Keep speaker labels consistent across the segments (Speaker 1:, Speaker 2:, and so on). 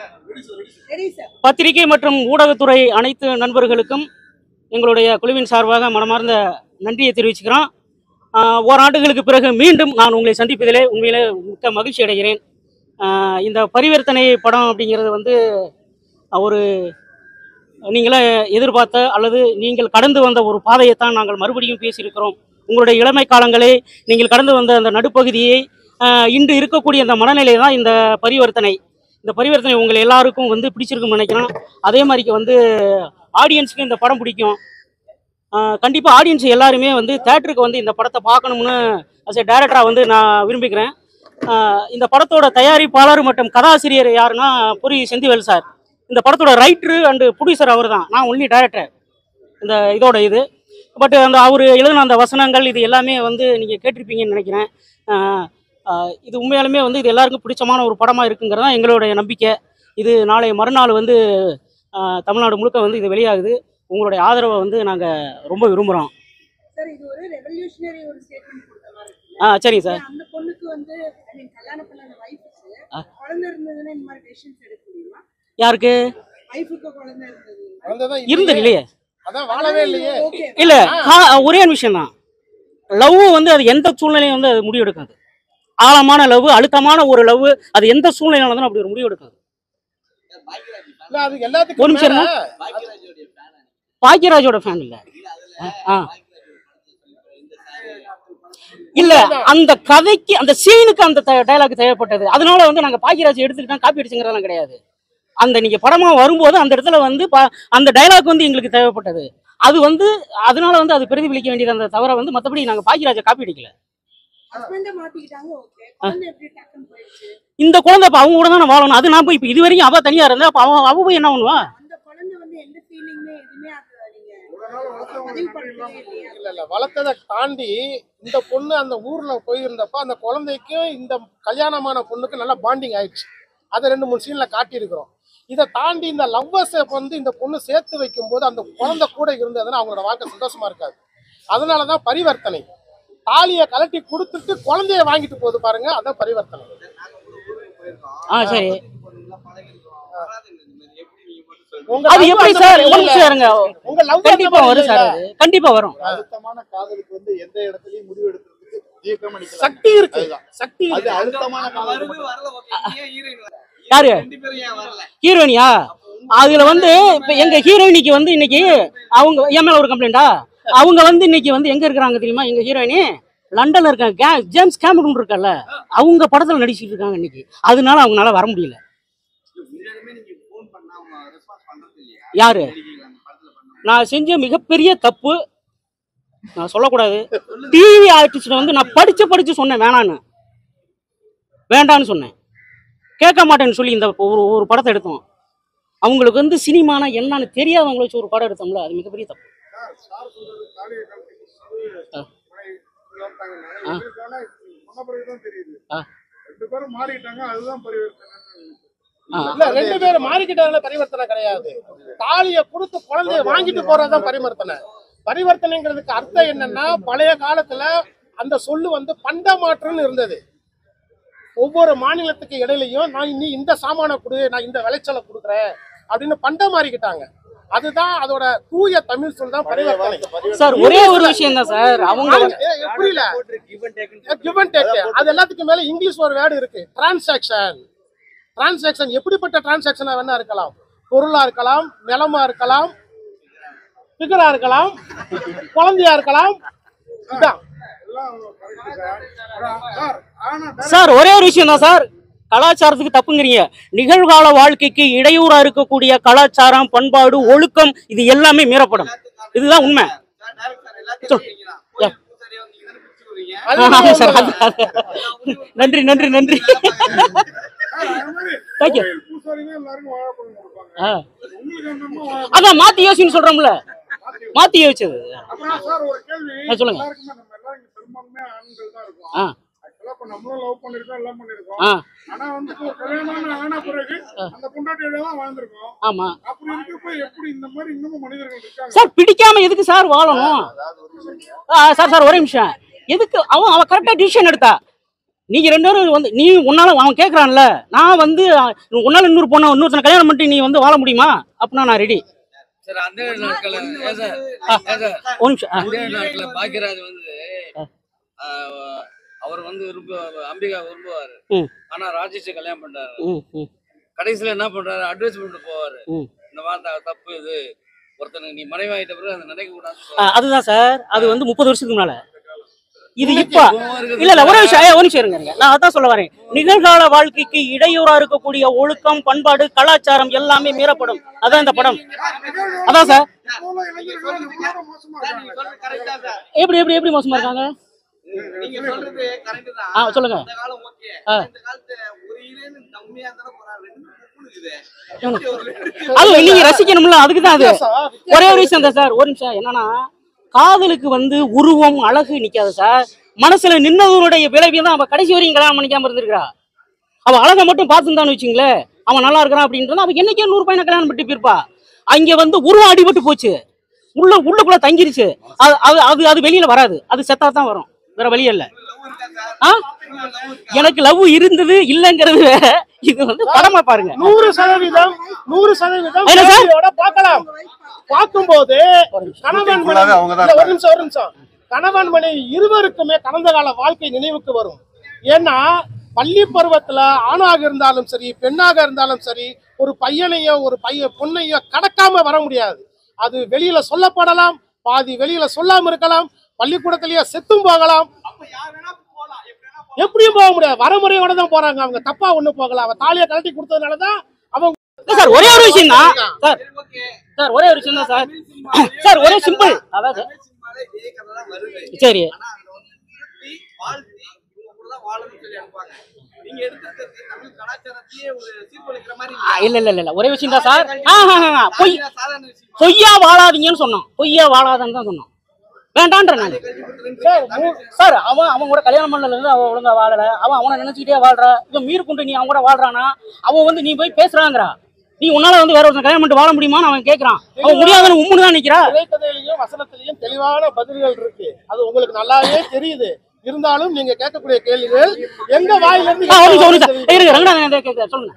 Speaker 1: பத்திரிகை மற்றும் ஊடகத்துறை அனைத்து நண்பர்களுக்கும் எங்களுடைய குழுவின் சார்பாக மனமார்ந்த நன்றியை தெரிவிச்சுக்கிறோம் ஆஹ் ஓராண்டுகளுக்கு பிறகு மீண்டும் நான் உங்களை சந்திப்பதிலே உண்மையிலே மிக்க மகிழ்ச்சி அடைகிறேன் ஆஹ் இந்த பரிவர்த்தனை படம் அப்படிங்கிறது வந்து ஒரு நீங்களே எதிர்பார்த்த அல்லது நீங்கள் கடந்து வந்த ஒரு பாதையைத்தான் நாங்கள் மறுபடியும் பேசியிருக்கிறோம் உங்களுடைய இளமை காலங்களை நீங்கள் கடந்து வந்த அந்த நடுப்பகுதியை ஆஹ் இன்று இருக்கக்கூடிய அந்த மனநிலை தான் இந்த பரிவர்த்தனை இந்த பரிவர்த்தனை உங்களை எல்லாருக்கும் வந்து பிடிச்சிருக்குன்னு நினைக்கிறேன் அதே மாதிரிக்கு வந்து ஆடியன்ஸுக்கு இந்த படம் பிடிக்கும் கண்டிப்பாக ஆடியன்ஸ் எல்லாருமே வந்து தேட்டருக்கு வந்து இந்த படத்தை பார்க்கணும்னு அஸ் எ டேரக்டராக வந்து நான் விரும்பிக்கிறேன் ஆஹ் இந்த படத்தோட தயாரிப்பாளர் மற்றும் கதாசிரியர் யாருன்னா பொரி செந்திவேல் சார் இந்த படத்தோட ரைட்ரு அண்டு ப்ரொடியூசர் அவர் தான் நான் ஒன்லி டைரக்டர் இந்த இதோட இது பட் அந்த அவர் எழுதின அந்த வசனங்கள் இது எல்லாமே வந்து நீங்கள் கேட்டிருப்பீங்கன்னு நினைக்கிறேன் ஆஹ் ஆஹ் இது உண்மையாலுமே வந்து இது எல்லாருக்கும் பிடிச்சமான ஒரு படமாக இருக்குங்கிறது தான் எங்களுடைய நம்பிக்கை இது நாளை மறுநாள் வந்து ஆஹ் தமிழ்நாடு முழுக்க வந்து இது வெளியாகுது உங்களுடைய ஆதரவை வந்து நாங்கள் ரொம்ப விரும்புகிறோம்
Speaker 2: சார் இது ஒரு ரெவல்யூஷனரி ஒரு ஸ்டேட்மெண்ட் கொடுத்த மாதிரி இருக்கு.
Speaker 1: ஆ சரிங்க சார்
Speaker 2: அந்த பொண்ணுக்கு வந்து ஐ மீன் கல்யாணம் பண்ண அந்த வைஃபுக்கு
Speaker 1: ஆ.
Speaker 2: குழந்தை இருந்ததுன்னா இந்த மாதிரி டெசிஷன்ஸ் எடுக்க முடியுமா
Speaker 1: யாருக்கு
Speaker 2: வைஃபுக்கு குழந்தை இருந்தது
Speaker 3: குழந்தைதான்
Speaker 1: இருந்தது இல்லையே
Speaker 3: அதான் வாழவே இல்லையே
Speaker 2: ஓகே
Speaker 1: இல்ல ஒரே விஷயம் தான் லவ் வந்து அது எந்த சூழ்நிலையும் வந்து அது முடிவெடுக்காது ஆழமான லவ் அழுத்தமான ஒரு லவ் அது எந்த சூழ்நிலையில இருந்தாலும் அப்படி ஒரு முடிவெடுக்காது
Speaker 3: இல்ல அது எல்லாத்துக்கும்
Speaker 1: ஒரு நிமிஷம்
Speaker 3: மேல
Speaker 1: பாக்யராஜோட ஃபேன் இல்ல ஆ இல்ல அந்த கதைக்கு அந்த சீனுக்கு அந்த டைலாக் தேவைப்பட்டது அதனால வந்து நாங்க பாக்யராஜ் எடுத்துக்கிட்டா காப்பி அடிச்சுங்கிறதெல்லாம் கிடையாது அந்த நீங்க படமா வரும்போது அந்த இடத்துல வந்து பா- அந்த டைலாக் வந்து எங்களுக்கு தேவைப்பட்டது அது வந்து அதனால வந்து அது பிரதிபலிக்க வேண்டியது அந்த தவிர வந்து மத்தபடி நாங்க பாக்யராஜை காப்பி அடிக்கல
Speaker 2: ஹஸ்பண்ட மாத்திக்கிட்டாங்க ஓகே குழந்தை எப்படி டக்குன்னு போயிடுச்சு
Speaker 1: இந்த குழந்தை அப்ப அவங்க கூட தானே வாழணும் அது நான் போய் இப்ப இது வரைக்கும் அவ தனியா இருந்தா அப்ப அவ அவ போய் என்ன பண்ணுவா
Speaker 2: அந்த குழந்தை வந்து எந்த ஃபீலிங்குமே எதுவுமே அது நீங்க பதிவு பண்ணவே இல்லையா
Speaker 3: இல்ல இல்ல வளர்த்ததை தாண்டி இந்த பொண்ணு அந்த ஊர்ல போயிருந்தப்ப அந்த குழந்தைக்கும் இந்த கல்யாணமான பொண்ணுக்கு நல்லா பாண்டிங் ஆயிடுச்சு அதை ரெண்டு மூணு சீன்ல காட்டியிருக்கிறோம் இதை தாண்டி இந்த லவ்வர்ஸை வந்து இந்த பொண்ணு சேர்த்து வைக்கும்போது அந்த குழந்தை கூட இருந்ததுன்னா அவங்களோட வாழ்க்கை சந்தோஷமா இருக்காது அதனாலதான் பரிவர்த்தனை தாலியை கலட்டி கொடுத்துட்டு குழந்தைய வாங்கிட்டு போகுது பாருங்க அதான் பரிவர்த்தனை
Speaker 1: ஆ சரி
Speaker 3: உங்க
Speaker 1: அது
Speaker 3: love
Speaker 1: எப்படி
Speaker 3: அந்த
Speaker 1: சார்
Speaker 3: மாதிரி
Speaker 1: ஒரு
Speaker 3: இல்ல.
Speaker 1: நிமிஷம் இருங்க
Speaker 3: உங்க லவ்
Speaker 1: கண்டிப்பா வரும் சார் அது கண்டிப்பா வரும்
Speaker 4: அழுத்தமான காதலுக்கு வந்து எந்த இடத்துலயும் முடிவு எடுக்கிறதுக்கு தீர்க்கம் அளிக்கலாம்
Speaker 3: சக்தி இருக்கு
Speaker 4: அதுதான்.
Speaker 3: சக்தி
Speaker 4: அது
Speaker 3: இருக்கு
Speaker 4: அழுத்தமான காதலுக்கு மட்டும்
Speaker 1: யாரு ஹீரோயினியா அதுல வந்து இப்ப எங்க ஹீரோயினிக்கு வந்து இன்னைக்கு அவங்க என் மேல ஒரு கம்ப்ளைண்டா அவங்க வந்து இன்னைக்கு வந்து எங்க இருக்கிறாங்க தெரியுமா எங்க ஹீரோயினி லண்டன்ல இருக்காங்க கே- ஜேம்ஸ் கேமரூன் இருக்கல்ல அவங்க படத்துல நடிச்சிட்டு இருக்காங்க இன்னைக்கு அதனால அவங்களால வர முடியல யாரு நான் செஞ்ச மிகப்பெரிய தப்பு நான் சொல்லக்கூடாது டிவி ஆர்டிஸ்ட் வந்து நான் படிச்சு படிச்சு சொன்னேன் வேணான்னு வேண்டான்னு சொன்னேன் கேட்க மாட்டேன்னு சொல்லி இந்த ஒரு ஒரு படத்தை எடுத்தோம் அவங்களுக்கு வந்து சினிமானா என்னன்னு தெரியாதவங்கள வச்சு ஒரு படம் எடுத்தோம்ல அது மிகப்பெரிய தப்பு ஆ. ஆ. ஆ.
Speaker 4: ரெண்டு பேரும் மாறிட்டாங்க அதுதான் பரிவர்த்தனை
Speaker 1: ஆ.
Speaker 3: இல்ல ரெண்டு பேரும் மாறிக்கிட்டதுல பரிவர்த்தனை கிடையாது தாலியை கொடுத்து குழந்தைய வாங்கிட்டு போறதுதான் பரிவர்த்தனை பரிவர்த்தனைங்கிறதுக்கு அர்த்தம் என்னன்னா பழைய காலத்துல அந்த சொல்லு வந்து பண்டமாற்றுன்னு இருந்தது ஒவ்வொரு மாநிலத்துக்கு இடையிலையும் நான் நீ இந்த சாமானை கொடு நான் இந்த விளைச்சலை கொடுக்குறேன் அப்படின்னு பண்டம் மாறிக்கிட்டாங்க அதுதான் அதோட தூய தமிழ் சொல் தான் பரிவர்த்தனை
Speaker 1: சார் ஒரே ஒரு விஷயம் தான் சார் அவங்க வந்து-
Speaker 3: ஏ, ஏ, புரியல கிவ் அண்ட் டேக் அது எல்லாத்துக்கும் மேல இங்கிலீஷ் ஒரு வேர்டு இருக்கு டிரான்சாக்ஷன் டிரான்சாக்ஷன் எப்படிப்பட்ட டிரான்சாக்ஷனா வேணா இருக்கலாம் பொருளா இருக்கலாம் நிலமா இருக்கலாம் பிகரா இருக்கலாம் குழந்தையா இருக்கலாம் இதான்
Speaker 1: சார் ஒரே ஒரு விஷயம் தான் சார் கலாச்சாரத்துக்கு தப்புங்கிறீங்க நிகழ்கால வாழ்க்கைக்கு இடையூறா இருக்கக்கூடிய கலாச்சாரம் பண்பாடு ஒழுக்கம் இது எல்லாமே மீறப்படும் இதுதான் உண்மை
Speaker 3: அது
Speaker 1: ஆமா சார் அது அது. நன்றி நன்றி நன்றி Thank you.
Speaker 4: பூசாரிங்க எல்லாருக்கும் வாழைப்பழம் கொடுப்பாங்க
Speaker 1: ஆ.
Speaker 4: உங்களுக்கு என்னமோ வாழை-
Speaker 1: அதான் மாத்தி யோசின்னு சொல்றோம்ல மாத்தி யோசிச்சது
Speaker 4: அப்புறம் சார் ஒரு கேள்வி
Speaker 1: ஆ, சொல்லுங்க.
Speaker 4: எல்லாருக்குமே நம்ம எல்லாரும் இங்க பெரும்பான்மையா ஆண்கள் தான் இருக்கோம்
Speaker 1: ஆ
Speaker 4: ஆக்சுவலா இப்ப நம்மளும் லவ் பண்ணிருக்கோம் எல்லாம் பண்ணிருக்கோம்
Speaker 1: ஆ
Speaker 4: ஆனா வந்து இப்போ கல்யாணம் ஆன பிறகு அந்த பொண்டாட்டியோட தான் வாழ்ந்திருக்கோம்
Speaker 1: ஆமா
Speaker 4: அப்படி இருக்கப்ப எப்படி இந்த மாதிரி இன்னமும் மனிதர்கள் இருக்காங்க
Speaker 1: சார் பிடிக்காம எதுக்கு சார் வாழணும் ஆ, சார் சார் ஒரே நிமிஷம் எதுக்கு அவன் அவன் கரெக்டா டிசிஷன் எடுத்தா நீங்க ரெண்டு பேரும் வந்து நீ உன்னால அவன் கேக்குறான்ல நான் வந்து அஹ், உன்னால இன்னொரு பொண்ணை இன்னொருத்தனை கல்யாணம் பண்ணிட்டு நீ வந்து வாழ முடியுமா அப்படின்னா நான் ரெடி
Speaker 5: சார் அந்த நாட்கள ஏன் சார் ஏன் சார்
Speaker 1: ஒரு நிமிஷம் ஆ,
Speaker 5: அந்த நாட்கள பாக்கியராஜ் வந்து ஆஹ், அவர் வந்து விரும்ப அம்பிகா விரும்புவாரு
Speaker 1: ம்.
Speaker 5: ஆனா ராஜேஷை கல்யாணம் பண்றாரு
Speaker 1: ம், ம்,
Speaker 5: கடைசியில என்ன பண்றாரு அட்வைஸ் பண்ணிட்டு போவாரு
Speaker 1: ம்.
Speaker 5: இந்த மாதிரி த- தப்பு இது ஒருத்தனுக்கு நீ மனைவி ஆயிட்ட பிறகு அதை நினைக்க கூடாது
Speaker 1: ஆ, அதுதான் சார் அது வந்து முப்பது வருஷத்துக்கு முன்னால இது இப்ப
Speaker 5: இருக்குது.
Speaker 1: இல்ல இல்ல ஒரே விஷயம் ஏய், ஒரு நிமிஷம் இருங்க இருங்க. நான் அதான் சொல்ல வரேன் நிகழ்கால வாழ்க்கைக்கு இடையூறா இருக்கக்கூடிய ஒழுக்கம் பண்பாடு கலாச்சாரம் எல்லாமே மீறப்படும் அதான் இந்த படம் அதான் சார்
Speaker 4: இப்போலாம் இளைஞர்கள் எவ்வளவு மோசமா இருக்காங்க
Speaker 1: எப்படி எப்படி எப்படி மோசமா இருக்காங்க
Speaker 6: நீங்க சொல்றது கரெக்ட் தான்
Speaker 1: ஆ சொல்லுங்க
Speaker 6: அந்த காலம் ஓகே
Speaker 1: ஆ.
Speaker 6: இந்த காலத்துல ஒரு ஹீரோயின் கம்மியா இருந்தாலும் போறாங்க ரெண்டு மூணு இருக்குது
Speaker 1: அது நீங்க ரசிக்கணும்ல அதுக்கு தான் அது
Speaker 3: வித்தியாசம்,
Speaker 1: ஒரே ஒரு விஷயம் தான் சார் ஒரு நிமிஷம் என்னன்னா காதலுக்கு வந்து உருவம் அழகு நிக்காது சார் மனசுல நின்னதனுடைய விளைவு தான் அவ கடைசி வரையும் கல்யாணம் பண்ணிக்காம இருந்திருக்கிறா அவ அழகை மட்டும் பார்த்துருந்தான்னு வச்சுங்களேன் அவன் நல்லா இருக்கிறான் அப்படின்றது அவ என்னைக்கே நூறு பையனை கல்யாணம் பண்ணிட்டு போயிருப்பா அங்க வந்து உருவம் அடிபட்டு போச்சு உள்ள உள்ளுக்குள்ள தங்கிருச்சு அது அது அது அது வெளியில வராது அது செத்தா தான் வரும் வேற வழியே இல்ல ஆ? எனக்கு லவ் இருந்தது இல்லங்கிறது வேற. இது வந்து படமா பாருங்க
Speaker 3: நூறு சதவீதம் நூறு சதவீதம்
Speaker 1: என்ன சார்?
Speaker 3: கேள்வியோட பார்க்கலாம் பார்க்கும்போது கணவன்
Speaker 7: full ஆவே
Speaker 3: மனைவி
Speaker 7: அவங்க தான்
Speaker 3: இல்ல, ஒரு நிமிஷம் ஒரு நிமிஷம் கணவன் மனைவி இருவருக்குமே கடந்த கால வாழ்க்கை நினைவுக்கு வரும் ஏன்னா பள்ளி பருவத்துல ஆணாக இருந்தாலும் சரி பெண்ணாக இருந்தாலும் சரி ஒரு பையனையோ ஒரு பைய பொண்ணையோ கடக்காம வர முடியாது அது வெளியில சொல்லப்படலாம் பாதி வெளியில சொல்லாம இருக்கலாம் பள்ளிக்கூடத்திலேயே செத்தும் போகலாம் எப்படியும் போக முடியாது வரமுறையோட தான் போறாங்க அவங்க தப்பா ஒண்ணு போகலாம் அவன் தாலியை கழட்டி கொடுத்ததுனாலதான் அவங்க
Speaker 1: இல்ல சார் ஒரே ஒரு விஷயம் தான் சார் சார் ஒரே ஒரு விஷயம் தான் சார் சார் ஒரே சிம்பிள் அதாவது
Speaker 6: சினிமாலே இதே கதை தான் வருது
Speaker 1: சரி
Speaker 6: ஆனா அதுல வந்து நிறுத்தி வாழ்த்தி இவங்க கூட தான் வாழணும்னு சொல்லி அனுப்பாங்க நீங்க எடுத்துக்கிறது தமிழ் கலாச்சாரத்தையே ஒரு சீர்குலைக்கிற மாதிரி
Speaker 1: ஆ, இல்ல இல்ல இல்ல இல்ல ஒரே விஷயம் தான் சார் ஆ, ஆ, ஆ, ஆ, பொய்
Speaker 6: சாதாரண- சாதாரண விஷயம்
Speaker 1: பொய்யா வாழாதீங்கன்னு சொன்னோம் பொய்யா வாழாதன்னு தான் சொன்னோம் வேண்டான்ற நான் சார் மூ- சார் அவன் அவன் கூட கல்யாணம் பண்ணல இருந்து அவன் ஒழுங்கா வாழல அவன் அவனை நினைச்சுக்கிட்டே வாழ்றா இவன் மீறு கொண்டு நீ அவன் கூட வாழ்றானா அவன் வந்து நீ போய் பேசுறாங்கிறா நீ உன்னால வந்து வேற ஒருத்தன் கல்யாணம் பண்ணிட்டு வாழ முடியுமான்னு அவன் கேக்குறான் அவன் முடியாதுன்னு உம்முன்னு தான் நிக்கிறா
Speaker 3: திரைக்கதையிலையும் வசனத்திலையும் தெளிவான பதில்கள் இருக்கு அது உங்களுக்கு நல்லாவே தெரியுது இருந்தாலும் நீங்க கேட்கக்கூடிய கேள்விகள் எங்க வாயில இருந்து
Speaker 1: ஆ, ஒரு நிமிஷம் ஒரு
Speaker 3: எங்க
Speaker 1: நிமிஷம் இருங்க ரங்கநாதன் இதோ கேக்குது, சொல்லுங்க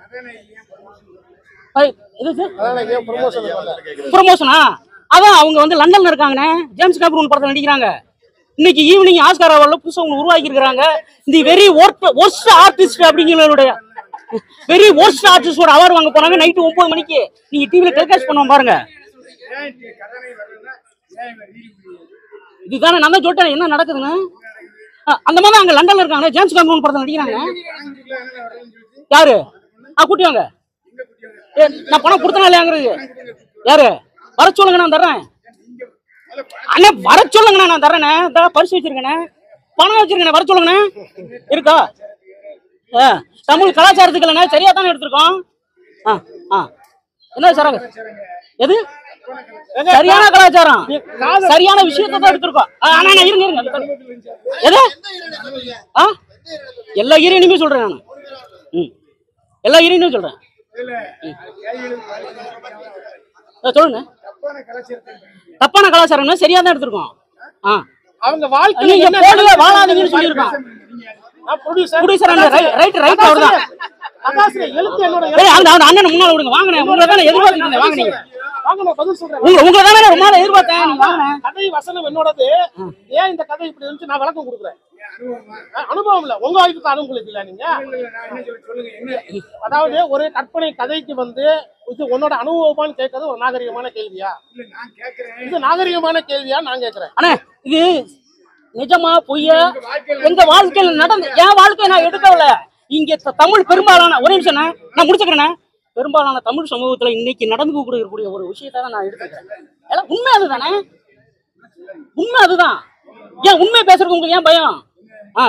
Speaker 1: ஐ, இது சார்
Speaker 3: அதனால ஏன் promotion பண்ணல?
Speaker 1: ப்ரொமோஷனா அதான் அவங்க வந்து லண்டன்ல இருக்காங்கண்ணே ஜேம்ஸ் கேப்ரூன் படத்துல நடிக்கிறாங்க இன்னைக்கு ஈவினிங் ஆஸ்கார் அவார்ட்ல புதுசா ஒன்று உருவாக்கி இருக்காங்க தி வெரி ஒர்ஸ்ட் ஆர்டிஸ்ட் அப்படிங்கிறவருடைய வெரி ஒர்ஸ்ட் ஆர்டிஸ்டோட அவார்டு வாங்க போறாங்க நைட்டு ஒன்பது மணிக்கு நீங்க டிவில டெலிகாஸ்ட் பண்ணுவோம் பாருங்க
Speaker 4: ஏன் இப்படி கதனை வருதுன்னா ஏன் இவன் ரீல் முடியாது
Speaker 1: இதுதானே நான் தான் சொல்லிட்டேன் என்ன நடக்குதுன்னு ஆ, அந்த மாதிரி அங்க லண்டன்ல இருக்காங்க ஜேம்ஸ் கேப்ரூன் படத்துல நடிக்கிறாங்க
Speaker 4: காஞ்சிபுரத்துல என்ன வருதுன்னு சொல்லிட்டு
Speaker 1: யாரு ஆ கூட்டி வாங்க ஏ, நான் பணம் கொடுத்தனா இல்லையாங்கிறது யாரு வர சொல்லுங்க நான் தர்றேன் அண்ணே வர சொல்லுங்கண்ணே நான் தர்றேண்ணே இந்த பரிசு வச்சிருக்கேண்ணே பணம் வச்சிருக்கேண்ணே வர சொல்லுங்கண்ணே இருக்கா ஆ தமிழ் கலாச்சாரத்துக்கு இல்லைண்ணே சரியா தானே எடுத்திருக்கோம் ஆ ஆ என்ன சார் எது சரியான கலாச்சாரம் சரியான விஷயத்தை தான் எடுத்திருக்கோம் ஆ, அண்ணா அண்ணா, இருங்க இருங்க எது ஆ எல்லா ஈரணியுமே சொல்றேன் நான் ம் எல்லா ஈரணியும் சொல்றேன்
Speaker 4: இதுல கைகளும்
Speaker 1: ஆ, சொல்லுங்க
Speaker 4: தப்பான கலாச்சாரத்தை
Speaker 1: தப்பான கலாச்சாரம்னா சரியா தான் எடுத்திருக்கோம் ஆ
Speaker 3: அவங்க வாழ்க்கையில
Speaker 1: நீங்க
Speaker 3: என்ன
Speaker 1: போடுங்க
Speaker 3: நடக்குது?
Speaker 1: வாழாதீங்கன்னு சொல்லியிருக்கோம்
Speaker 3: நான் producer.
Speaker 1: Producer right right right அவர்தான்
Speaker 3: கதாசிரியர், எழுத்து என்னோட
Speaker 1: ஏய் அந்த அந்த அண்ணனை முன்னால விடுங்க வாங்கண்ணே உங்களை தானே எதிர்பார்த்துட்டு இருந்தேன் வாங்க நீங்க
Speaker 3: வாங்க நான் பதில் சொல்றேன்
Speaker 1: உங்க உங்களை தானே ரொம்ப நாள் எதிர்பார்த்தேன் நீங்க வாங்கண்ணே
Speaker 3: கதை வசனம் என்னோடது ஏன் இந்த கதை இப்படி இருந்துச்சு நான் விளக்கம் கொடுக்குறேன் அஹ் அனுபவம் இல்ல உங்க வாழ்க்கை அனுபவம் இல்ல நீங்க
Speaker 4: நான் என்ன சொல்ல சொல்லுங்க என்ன
Speaker 3: அதாவது ஒரு கற்பனை கதைக்கு வந்து இது உன்னோட அனுபவமான்னு கேட்கறது ஒரு நாகரிகமான கேள்வியா
Speaker 4: இல்ல நான் கேக்குறேன்
Speaker 3: இது நாகரிகமான கேள்வியா நான் கேட்கிறேன்
Speaker 1: அண்ணே இது நிஜமா பொய்யா எங்க வாழ்க்கையில நடந்து என் வாழ்க்கையை நான் எடுக்கவில்ல இங்க த- தமிழ் பெரும்பாலான ஒரே நிமிஷம் அண்ணே, நான் முடிச்சுக்கிறேன் பெரும்பாலான தமிழ் சமூகத்துல இன்னைக்கு நடந்து கூடிய ஒரு விஷயத்தை தான் நான் எடுத்துக்கிறேன் எல்லாம் உண்மை அதுதானே உண்மை அதுதான் ஏன் உண்மை பேசுறது உங்களுக்கு ஏன் பயம் ஆ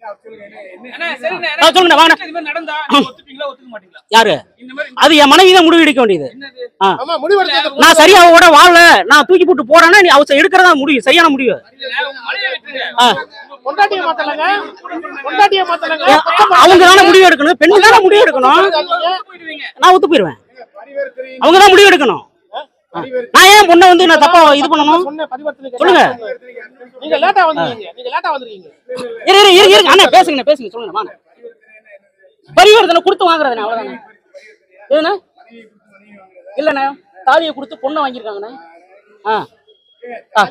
Speaker 1: ஆ, சொல்லுங்க வாங்க யாரு அது என் மனைவி தான் முடிவு எடுக்க வேண்டியது ஆ.
Speaker 3: ஆமா முடிவெடுத்தது
Speaker 1: நான் சரியா அவ கூட வாழல நான் தூக்கி போட்டு போறேன்னா நீ அவ எடுக்கிறதா முடிவு சரியான முடிவு ஆ.
Speaker 3: கொண்டாட்டிய மாத்தலங்க கொண்டாட்டிய மாத்தலங்க
Speaker 1: ஏ, அவங்க தானே முடிவு எடுக்கணும் பெண்ணு தானே முடிவு எடுக்கணும் நான் ஒத்து போயிருவேன் அவங்க தான் முடிவு எடுக்கணும் நான் ஏன் பொண்ணை வந்து நான் தப்பா இது பண்ணணும்
Speaker 3: சொன்ன பரிவர்த்தனைக்கு
Speaker 1: சொல்லுங்க.
Speaker 3: என்ன அர்த்தம்? நீங்க லேட்டா வந்திருக்கீங்க நீங்க லேட்டா வந்திருக்கீங்க
Speaker 1: இரு இரு இரு இரு அண்ணா பேசுங்க பேசுங்க சொல்லுங்க வாங்க பரிவர்த்தனை கொடுத்து வாங்குறதுண்ணே அவ்வளவுதானே எதுண்ணே இல்லண்ணே தாலியை கொடுத்து பொண்ணை வாங்கியிருக்காங்கண்ணே ஆ ஆ.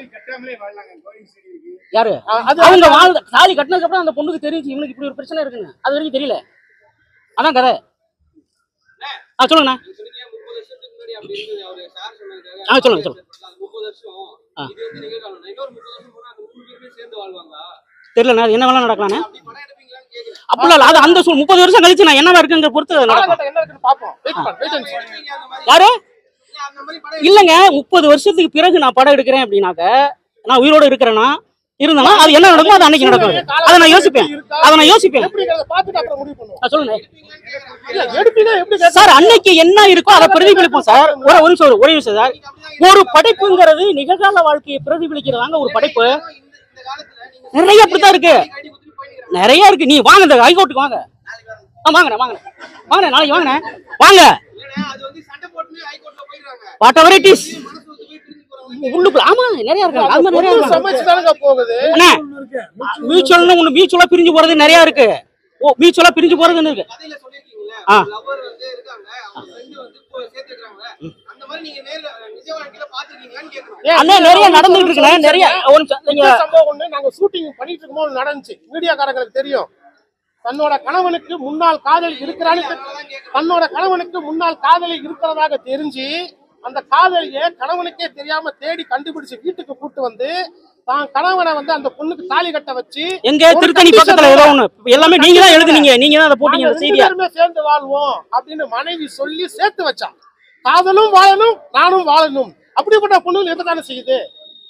Speaker 1: யாரு
Speaker 3: அது
Speaker 1: அவங்க வாழ் தாலி கட்டினதுக்கு அப்புறம் அந்த பொண்ணுக்கு தெரிஞ்சு இவனுக்கு இப்படி ஒரு பிரச்சனை இருக்குங்க அது வரைக்கும் தெரியல அதான் கதை ஆ சொல்லுங்கண்ணா
Speaker 6: சொன்னீங்க முப்பது வருஷத்துக்கு முன்னாடி அப்படி இருந்தது அவரு சார் சொன்னாரு
Speaker 1: ஆ சொல்லுங்க சொல்லுங்க
Speaker 6: அது முப்பது வருஷம்
Speaker 1: ஆ.
Speaker 6: இது வந்து நிகழ்காலம் இன்னொரு முப்பது வருஷம் போனா அந்த மூணு பேருமே சேர்ந்து வாழ்வாங்களா
Speaker 1: தெரியலண்ணா அது என்ன வேலை நடக்கலாண்ணே
Speaker 6: அப்படி படம் எடுப்பீங்களான்னு கேக்குறேன்
Speaker 1: அப்படிலாம் இல்ல அது அந்த சூழ் முப்பது வருஷம் கழிச்சு நான் என்னவா இருக்குங்கிற பொறுத்து அது நடக்கும்
Speaker 3: காலகட்டம் என்ன இருக்குன்னு பாப்போம் வெயிட் பண்ணு வெயிட் பண்ணு
Speaker 6: எடுப்பீங்க அந்த மாதிரி
Speaker 1: யாரு
Speaker 6: இல்ல அந்த மாதிரி படம்
Speaker 1: இல்லங்க முப்பது வருஷத்துக்கு பிறகு நான் படம் எடுக்கிறேன் அப்படின்னாக்க நான் உயிரோட இருக்கிறேன்னா இருந்தேன்னா அது என்ன நடக்குமோ அது அன்னைக்கு நடக்கும் அதை நான் யோசிப்பேன் அதை நான் யோசிப்பேன்
Speaker 3: எப்படிங்கிறத பார்த்துட்டு அப்புறம் முடிவு பண்ணுவோம்
Speaker 1: நான் சொல்லுங்க
Speaker 3: இல்ல எடுப்பீங்க எப்படி கேட்டா-
Speaker 1: சார் அன்னைக்கு என்ன இருக்கோ அதை பிரதிபலிப்போம் சார் ஒரு ஒரு நிமிஷம் ஒரு- ஒரு நிமிஷம் சார் ஒரு படைப்புங்கிறது நிகழ்கால வாழ்க்கையை பிரதிபலிக்கிறதாங்க ஒரு படைப்பு
Speaker 6: இந்த இந்த காலத்துல நீங்க
Speaker 1: நிறைய அப்படித்தான் இருக்கு
Speaker 6: ஐடி கொடுத்துட்டு போயிருக்கிறாங்க
Speaker 1: நிறைய இருக்கு நீ வாங்க இந்த ஹைகோர்ட்டுக்கு வாங்க ஆ வாங்கண்ணே வாங்கண்ணே வாங்கண்ணே நாளைக்கு வாங்கண்ணே வாங்க
Speaker 6: இல்லைன்னா அது வந்து சண்டை போட்டு ஹைகோர்ட்ல போயிடுறாங்க
Speaker 1: வாட் எவர் இட் இஸ்
Speaker 6: மனசு வந்து போய் திரும்பி போறவங்க
Speaker 1: உள்ளுக்குள்ள ஆமா நிறைய இருக்காங்க அது மாதிரி நிறைய
Speaker 3: பொண்ணு
Speaker 1: இருக்காங்க
Speaker 3: சமைச்சுதானுங்க போகுது
Speaker 1: அண்ணே மியூச்சுவல்னு ஒண்ணு மியூச்சுவலா பிரிஞ்சு போறது நிறைய இருக்கு ஓ மியூச்சுவலா பிரிஞ்சு போறதுன்னு இருக்கு
Speaker 6: கதையில சொல்லிருக்கீங்களே
Speaker 1: ஆ.
Speaker 6: லவர் வந்து இருக்காங்க அவங்க ஃப்ரெண்டு வந்து இப்போ சேர்த்துக்கிறாங்க அந்த மாதிரி நீங்க நேர்ல நிஜ வாழ்க்கையில பாத்துருக்கீங்களான்னு கேக்குறோம்
Speaker 3: ஏன்
Speaker 1: அண்ணே நிறைய நடந்துட்டு இருக்குண்ணே நிறைய ஒரு நிமிஷம் நீங்க
Speaker 3: இந்த சம்பவம் ஒண்ணு நாங்க ஷூட்டிங் பண்ணிட்டு இருக்கும்போது நடந்துச்சு மீடியாக்காரங்களுக்கு தெரியும் தன்னோட கணவனுக்கு முன்னாள் காதலி இருக்கிறான்னு தெ- தன்னோட கணவனுக்கு முன்னாள் காதலி இருக்கிறதாக தெரிஞ்சு அந்த காதலியை கணவனுக்கே தெரியாம தேடி கண்டுபிடிச்சு வீட்டுக்கு கூட்டு வந்து தான் கணவனை வந்து அந்த பொண்ணுக்கு தாலி கட்ட வச்சு
Speaker 1: எங்க
Speaker 3: ஒரு
Speaker 1: திருத்தணி
Speaker 3: condition
Speaker 1: பக்கத்துல ஏதோ ஒண்ணு எல்லாமே நீங்க தான் எழுதுனீங்க நீங்க தான் அதை போட்டீங்க
Speaker 3: நாங்க
Speaker 1: அந்த
Speaker 3: ரெண்டு
Speaker 1: செய்தியா
Speaker 3: பேருமே சேர்ந்து வாழ்வோம் அப்படின்னு மனைவி சொல்லி சேர்த்து வச்சான் காதலும் வாழணும் நானும் வாழணும் அப்படிப்பட்ட பொண்ணுகள் இருக்கத்தானே செய்யுது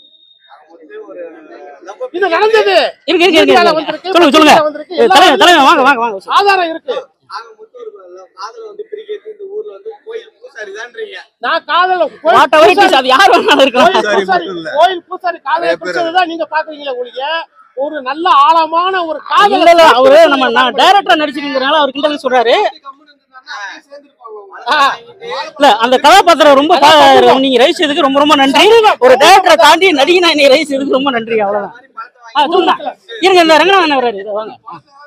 Speaker 3: இது நடந்தது
Speaker 1: இருக்கு இருக்கு இருக்கு,
Speaker 3: மீடியால
Speaker 1: இருக்கு
Speaker 3: வந்திருக்கு,
Speaker 1: சொல்லுங்க சொல்லுங்க
Speaker 3: பத்திரிக்கையில வந்திருக்கு,
Speaker 1: ஏ,
Speaker 3: எல்லா
Speaker 1: தலைவர் தலைவர் வாங்க வாங்க வாங்க
Speaker 3: ஆதாரம் இருக்கு
Speaker 6: ஆக மொத்தம் ஒரு காதல வந்து பிரிக்கிறது இந்த ஊர்ல வந்து கோயில் பூசாரி தான்றீங்க
Speaker 3: நான் காதல
Speaker 1: வாட் எவர் இட் இஸ் அது யார் வேணாலும் இருக்கலாம்
Speaker 3: கோயில் பூசாரி கோயில் பூசாரி காதலை பிடிச்சதுதான் நீங்க பாக்குறீங்களே ஒழிய ஒரு நல்ல ஆழமான ஒரு காதல
Speaker 1: இல்ல இல்ல அவரு நம்ம நான் டைரக்டரா நடிச்சிருக்கிறனால அவர் கிண்டல் சொல்றாரு
Speaker 6: கம்முன்னு இருந்திருந்தாங்கன்னா அப்படியே சேர்ந்துருப்பாங்க
Speaker 3: ஆ.
Speaker 1: இல்ல அந்த கதாபாத்திரம் ரொம்ப பா- நீங்க ரைஸ் இதுக்கு ரொம்ப ரொம்ப நன்றி ஒரு டைரக்டரை தாண்டி நடிகனா நீ ரைஸ் இதுக்கு ரொம்ப நன்றி அவ்வளவுதான் ஆ சொல்லுங்க இருங்க இந்த ரங்கநாதன் வர்றாரு இதை வாங்க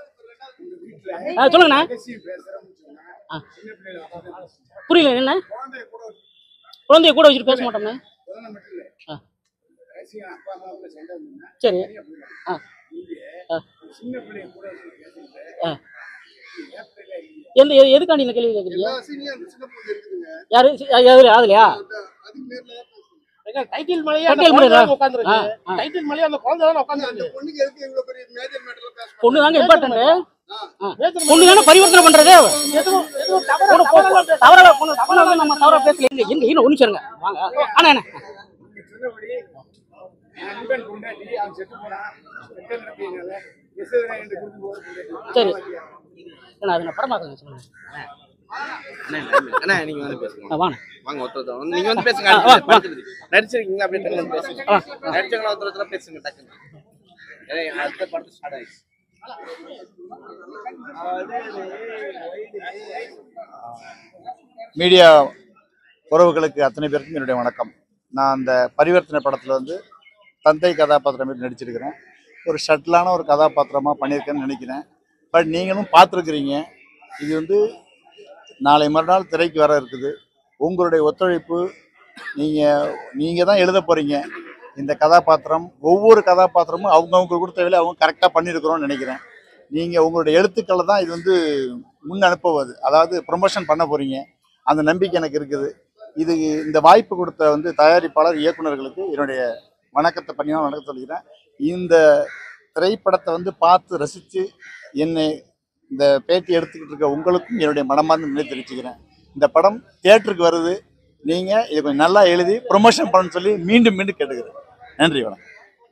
Speaker 1: ஆ சொல்லுங்கண்ணா ஆ. புரியல என்ன குழந்தைய கூட வச்சுட்டு பேச மாட்டோம்ண்ணே ஆ. சரி ஆ ஆ ஆ எந்த எது- எதுக்காண்டி இந்த கேள்வி கேட்குறீங்க யாரு சி- யாரு அதுலயா
Speaker 3: டைட்டில் மலையே அந்த
Speaker 1: டைட்டில்
Speaker 3: குழந்தை
Speaker 1: மலையா?
Speaker 3: தான் உட்கார்ந்திருக்கு.
Speaker 1: ஆ, ஆ.
Speaker 3: டைட்டில் மலையே அந்த குழந்தை தான் உட்கார்ந்திருக்கு.
Speaker 1: பொண்ணு தாங்க இம்பார்ட்டன்ட்
Speaker 3: நேத்து
Speaker 1: பொண்ணு தானே பரிவர்த்தனை பண்றது
Speaker 3: எதுவும் எதுவும் தவறா-
Speaker 1: பொண்ணு போ-
Speaker 3: தவறாலாம் பேச-
Speaker 1: தவறா பொண்ணு தவறா வந்து நம்ம தவறா பேசல எங்க எங்க இன்னும் ஒண்ணு சொல்லுங்க வாங்க அண்ணா அண்ணா
Speaker 4: நண்பன் கொண்டாடி அவன் செத்து போனான் செத்து நடத்தினால விசேதனை என்று கொடுத்து போகிறது
Speaker 1: சரி அண்ணா அது நான் படம் பார்க்கறேன் சொல்லுங்க
Speaker 5: அண்ணா நீங்க வந்து பேசுங்க
Speaker 1: ஆ, வாங்க
Speaker 5: வாங்க ஒருத்தர் வந்து நீங்க வந்து பேசுங்க
Speaker 1: ஆ, வா, வா.
Speaker 5: நடிச்சிருக்கீங்க அப்படியே டக்குனு வந்து பேசுங்க
Speaker 1: ஆ,
Speaker 5: நடிச்சவங்கள ஒருத்தர் ஒருத்தர் பேசுங்க டக்குனு ஏன்னா அடுத்த படத்து ஸ்டார்ட் ஆயிடுச்சு
Speaker 7: மீடியா உறவுகளுக்கு அத்தனை பேருக்கும் என்னுடைய வணக்கம் நான் அந்த பரிவர்த்தனை படத்தில் வந்து தந்தை கதாபாத்திரம் மாதிரி நடிச்சிருக்கிறேன் ஒரு ஷட்டிலான ஒரு கதாபாத்திரமாக பண்ணியிருக்கேன்னு நினைக்கிறேன் பட் நீங்களும் பார்த்துருக்குறீங்க இது வந்து நாளை மறுநாள் திரைக்கு வர இருக்குது உங்களுடைய ஒத்துழைப்பு நீங்கள் நீங்கள் தான் எழுத போகிறீங்க இந்த கதாபாத்திரம் ஒவ்வொரு கதாபாத்திரமும் அவங்கவுங்க கொடுத்த வேலையை அவங்க கரெக்டாக பண்ணியிருக்கிறோம்னு நினைக்கிறேன் நீங்கள் உங்களுடைய எழுத்துக்களை தான் இது வந்து முன் அனுப்புவது அதாவது ப்ரொமோஷன் பண்ண போகிறீங்க அந்த நம்பிக்கை எனக்கு இருக்குது இது இந்த வாய்ப்பு கொடுத்த வந்து தயாரிப்பாளர் இயக்குனர்களுக்கு என்னுடைய வணக்கத்தை பண்ணினா வணக்கம் சொல்லிக்கிறேன் இந்த திரைப்படத்தை வந்து பார்த்து ரசித்து என்னை இந்த பேட்டி எடுத்துக்கிட்டு இருக்க உங்களுக்கும் என்னுடைய மனமார்ந்த நிலை தெரிவிச்சுக்கிறேன் இந்த படம் தியேட்டருக்கு வருது நீங்கள் இதை கொஞ்சம் நல்லா எழுதி ப்ரொமோஷன் பண்ணணும்னு சொல்லி மீண்டும் மீண்டும் கேட்டுக்கிறேன் நன்றி வணக்கம்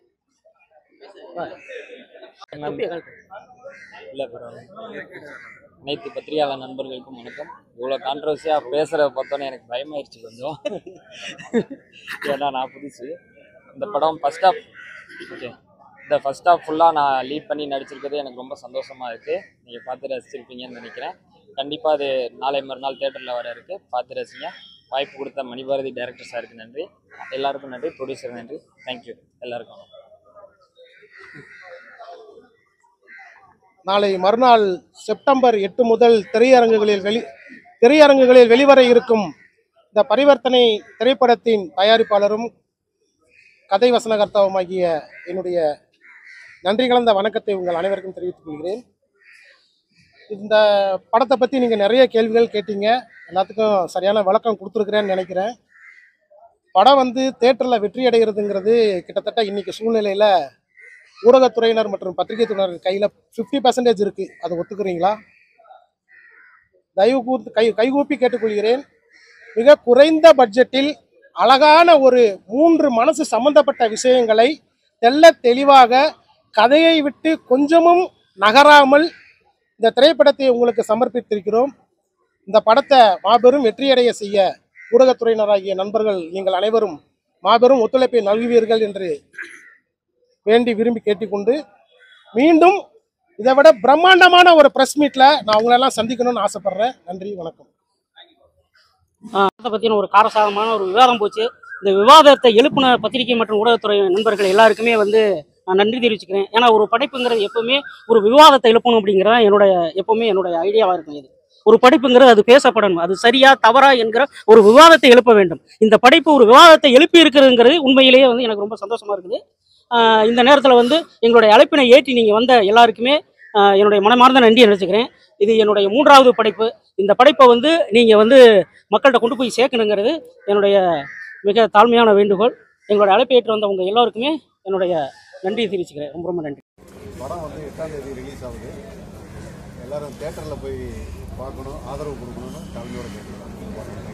Speaker 8: இல்லை ப்ரோ அனைத்து பத்திரிகையாளர் நண்பர்களுக்கும் வணக்கம் இவ்வளோ கான்ட்ரவர்சியாக பேசுகிறத பார்த்தோன்னே எனக்கு பயமாயிருச்சு கொஞ்சம் ஏன்னா நான் புதுசு இந்த படம் ஃபஸ்ட் ஆஃப் ஓகே இந்த ஃபஸ்ட் ஆஃப் ஃபுல்லாக நான் லீட் பண்ணி நடிச்சிருக்கிறது எனக்கு ரொம்ப சந்தோஷமாக இருக்குது நீங்கள் பார்த்து ரசிச்சிருப்பீங்கன்னு நினைக்கிறேன் கண்டிப்பாக அது நாளை மறுநாள் தேட்டரில் வர இருக்குது பார்த்து ரசிங்க வாய்ப்பு கொடுத்த மணிபாரதி டைரக்டர் சாருக்கு நன்றி எல்லாருக்கும் நன்றி ப்ரொடியூசர் நன்றி தேங்க்யூ எல்லாருக்கும்
Speaker 3: நாளை மறுநாள் செப்டம்பர் எட்டு முதல் திரையரங்குகளில் வெளி திரையரங்குகளில் வெளிவர இருக்கும் இந்த பரிவர்த்தனை திரைப்படத்தின் தயாரிப்பாளரும் கதை வசனகர்த்தாவுமாகிய என்னுடைய நன்றி கலந்த வணக்கத்தை உங்கள் அனைவருக்கும் தெரிவித்துக் கொள்கிறேன் இந்த படத்தை பற்றி நீங்கள் நிறைய கேள்விகள் கேட்டீங்க எல்லாத்துக்கும் சரியான விளக்கம் கொடுத்துருக்குறேன்னு நினைக்கிறேன் படம் வந்து தேட்டரில் வெற்றி அடைகிறதுங்கிறது கிட்டத்தட்ட இன்னைக்கு சூழ்நிலையில் ஊடகத்துறையினர் மற்றும் பத்திரிகை துறையினர் கையில் ஃபிஃப்டி பர்சன்டேஜ் இருக்குது அதை ஒத்துக்கிறீங்களா தயவு கூர்ந்து கை கைகூப்பி கேட்டுக்கொள்கிறேன் மிக குறைந்த பட்ஜெட்டில் அழகான ஒரு மூன்று மனசு சம்பந்தப்பட்ட விஷயங்களை தெள்ள தெளிவாக கதையை விட்டு கொஞ்சமும் நகராமல் இந்த திரைப்படத்தை உங்களுக்கு சமர்ப்பித்திருக்கிறோம் இந்த படத்தை மாபெரும் வெற்றியடைய செய்ய ஊடகத்துறையினராகிய நண்பர்கள் நீங்கள் அனைவரும் மாபெரும் ஒத்துழைப்பை நல்குவீர்கள் என்று வேண்டி விரும்பி கேட்டுக்கொண்டு மீண்டும் இதை விட பிரம்மாண்டமான ஒரு பிரஸ் மீட்ல நான் உங்களெல்லாம் சந்திக்கணும்னு ஆசைப்படுறேன் நன்றி வணக்கம்
Speaker 1: அதை பற்றின ஒரு காரசாரமான ஒரு விவாதம் போச்சு இந்த விவாதத்தை எழுப்பின பத்திரிகை மற்றும் ஊடகத்துறை நண்பர்கள் எல்லாருக்குமே வந்து நான் நன்றி தெரிவிச்சுக்கிறேன் ஏன்னா ஒரு படைப்புங்கிறது எப்பவுமே ஒரு விவாதத்தை எழுப்பணும் அப்படிங்கிறத என்னுடைய எப்பவுமே என்னுடைய ஐடியாவாக இருக்கும் இது ஒரு படைப்புங்கிறது அது பேசப்படணும் அது சரியா தவறா என்கிற ஒரு விவாதத்தை எழுப்ப வேண்டும் இந்த படைப்பு ஒரு விவாதத்தை எழுப்பி இருக்கிறதுங்கிறது உண்மையிலேயே வந்து எனக்கு ரொம்ப சந்தோஷமா இருக்குது ஆஹ் இந்த நேரத்தில் வந்து எங்களுடைய அழைப்பினை ஏற்றி நீங்கள் வந்த எல்லாருக்குமே ஆஹ் என்னுடைய மனமார்ந்த நன்றியை நினச்சிக்கிறேன் இது என்னுடைய மூன்றாவது படைப்பு இந்த படைப்பை வந்து நீங்கள் வந்து மக்கள்கிட்ட கொண்டு போய் சேர்க்கணுங்கிறது என்னுடைய மிக தாழ்மையான வேண்டுகோள் எங்களுடைய அழைப்பை ஏற்று வந்தவங்க எல்லாருக்குமே என்னுடைய நன்றியை தெரிவிச்சுக்கிறேன் ரொம்ப ரொம்ப நன்றி
Speaker 9: படம் வந்து எட்டாம் தேதி ரிலீஸ் ஆகுது எல்லாரும் தேட்டரில் போய் பார்க்கணும் ஆதரவு கொடுக்கணும்னு கலைஞரோட கேட்டுக்கிறோம்